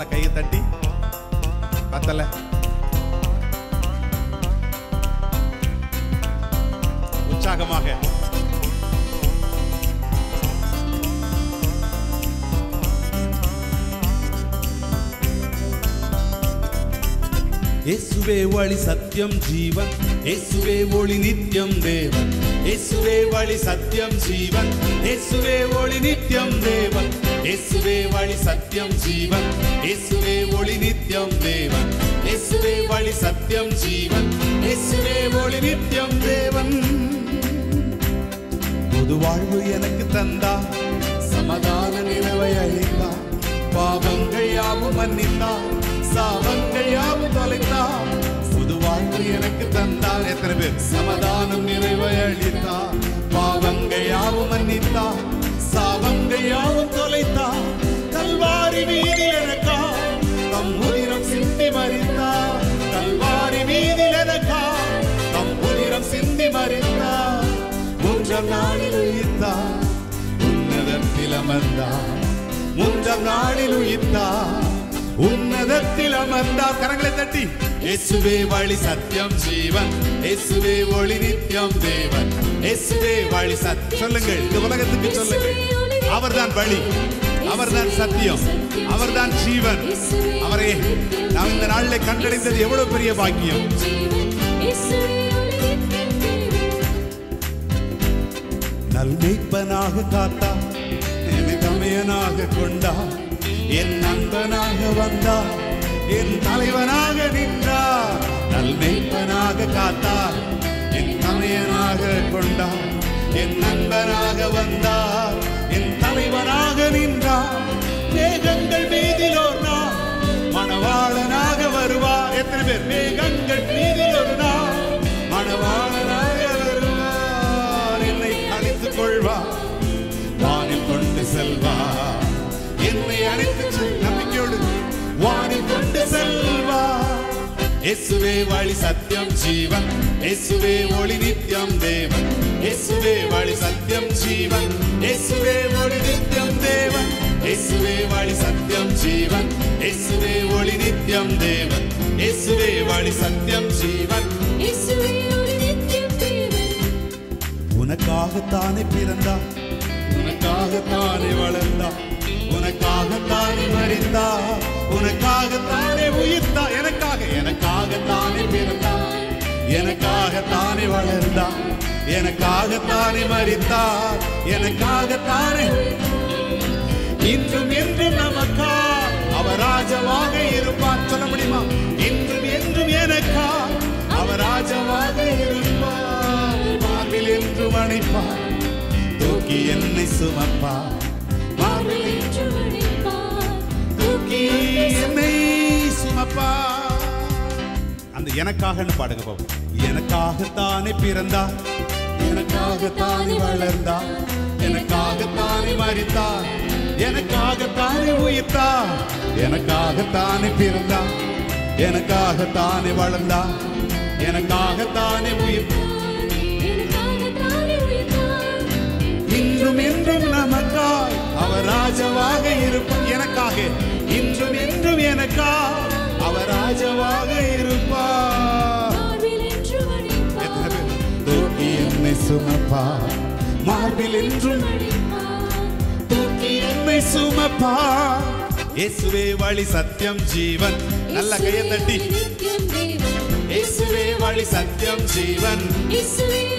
கையை தட்டி பத்தல உற்சாகமாக இயேசுவே வழி சத்தியம் ஜீவன் இயேசுவே ஒளி நித்தியம் தேவன் இயேசுவே வழி சத்தியம் ஜீவன் இயேசுவே ஒளி நித்தியம் தேவன் இயேசுவே வழி சத்தியம் ஜீவன் இயேசுவே ஒளி நித்தியம் தேவன் இயேசுவே வழி சத்தியம் ஜீவன் இயேசுவே ஒளி நித்தியம் தேவன் புது வாழ்வு எனக்கு தந்தா சமாதான நிலவை அளித்தா பாவங்கள் யாவும் மன்னித்தா சாவங்கள் யாவும் தொலைத்தா புது வாழ்வு எனக்கு தந்தா எத்தனை பேர் சமாதானம் நிறைவை அளித்தா பாவங்கள் யாவும் மன்னித்தா சாவங்கள் யாவும் தொலைத்தா கல்வாரி வீதியில் எனக்கா தம் உயிரம் சிந்தி மறித்தா கல்வாரி வீதியில் எனக்கா தம் உயிரம் சிந்தி மறித்தா மூன்றாம் நாளில் உயிர்த்தா உன்னதத்தில் அமர்ந்தா மூன்றாம் நாளில் உயிர்த்தா உன்னதத்தில் அமர்ந்தா கரங்களை தட்டி இயேசுவே வழி சத்தியம் ஜீவன் இயேசுவே ஒளி நித்தியம் தேவன் இயேசுவே வழி சத் சொல்லுங்கள் இந்த உலகத்துக்கு சொல்லுங்கள் அவர்தான் வழி அவர்தான் சத்தியம் அவர்தான் ஜீவன் அவரே நாம் இந்த நாளில் கண்டடைந்தது எவ்வளவு பெரிய பாக்கியம் நல்மேய்ப்பனாக காத்தா என்னை தமையனாக கொண்டா என் நண்பனாக வந்தா என் தலைவனாக நின்றா நல்மேய்ப்பனாக காத்தா என் தமையனாக கொண்டா என் நண்பனாக வந்தா என் தலைவனாக நின்றா மேகங்கள் மீதில் ஒரு நாள் மணவாளனாக வருவா எத்தனை பேர் மேகங்கள் மீதில் ஒரு நாள் மணவாளனாக வருவார் என்னை அழைத்துக் கொள்வார் வானில் கொண்டு செல்வார் என்னை அழைத்து செல் நம்பிக்கையோடு வானில் கொண்டு செல்வார் இயேசுவே வழி சத்தியம் ஜீவன் இயேசுவே ஒளி நித்தியம் தேவன் இயேசுவே வழி சத்தியம் ஜீவன் இயேசுவே ஒளி நித்தியம் தேவன் இயேசுவே வழி சத்தியம் ஜீவன் இயேசுவே ஒளி நித்தியம் தேவன் இயேசுவே வழி சத்தியம் ஜீவன் உனக்காகத்தானே பிறந்தா உனக்காகத்தானே வளர்ந்தா உனக்காகத்தானே மறிந்தா உனக்காகத்தானே உயிர்த்தா எனக்காக எனக்காகத்தானே பிறந்தா எனக்காகத்தானே வளர்ந்தா எனக்காகத்தானே மறித்தா எனக்காகத்தானே இன்றும் என்றும் நமக்கா அவர் ராஜமாக இருப்பார் சொல்ல முடியுமா இன்றும் என்றும் எனக்கா அவர் ராஜமாக இருப்பார் மார்பில் என்றும் அணைப்பார் தூக்கி என்னை சுமப்பார் மார்பில் தூக்கி என்னை சுமப்பார் அந்த எனக்காகன்னு பாடுங்க பாப்போம் எனக்காகத்தானே பிறந்தா எனக்காகத்தானே வளர்ந்தா எனக்காகத்தானே மறித்தா எனக்காகத்தானே உயிர்த்தா எனக்காகத்தானே பிறந்தா எனக்காகத்தானே வளர்ந்தா எனக்காகத்தானே உயிர் இன்றும் என்றும் நமக்காய் அவர் ராஜாவாக இருப்பார் எனக்காக இன்றும் என்றும் எனக்கா அவர் ராஜாவாக இருப்பார் எத்தனை பேர்? தூக்கி என்னை சுமப்பா மார்பில் என்றும் தூக்கி என்னை சுமப்பா இயேசுவே வழி சத்தியம் ஜீவன் நல்ல கையை தட்டி இயேசுவே வழி சத்தியம் ஜீவன் இயேசுவே